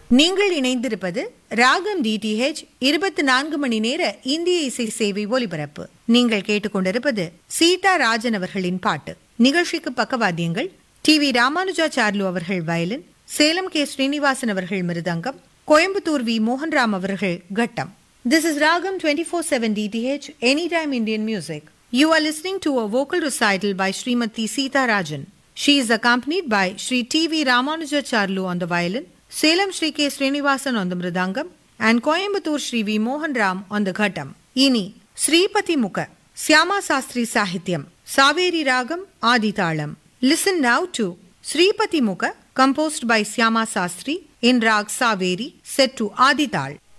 நீங்கள் இணைந்திருப்பது ராகம் டிடிஹெச் இருபத்தி நான்கு மணி நேர இந்திய இசை சேவை ஒலிபரப்பு நீங்கள் கேட்டுக்கொண்டிருப்பது சீதா ராஜன் அவர்களின் பாட்டு நிகழ்ச்சிக்கு பக்கவாத்தியங்கள் டி வி ராமானுஜாச்சார்லு அவர்கள் வயலின் சேலம் கே ஸ்ரீனிவாசன் அவர்கள் மிருதங்கம் கோயம்புத்தூர் வி மோகன்ராம் அவர்கள் கட்டம் This is Ragam 24/7 DTH Anytime Indian Music. You are listening to a vocal recital by Srimati Sita Rajan. She is accompanied by Sri T.V. Ramanujacharlu on the violin, Salem Sri K. Srinivasan on the mridangam, and Coimbatore Sri V. Mohan Ram on the ghatam. Ini Sripati Mukha, Syama Sastri Sahityam, Saveri Ragam, Aditalam. Listen now to Sripati Mukha, composed by Syama Sastri in Rag Saveri, set to Adital.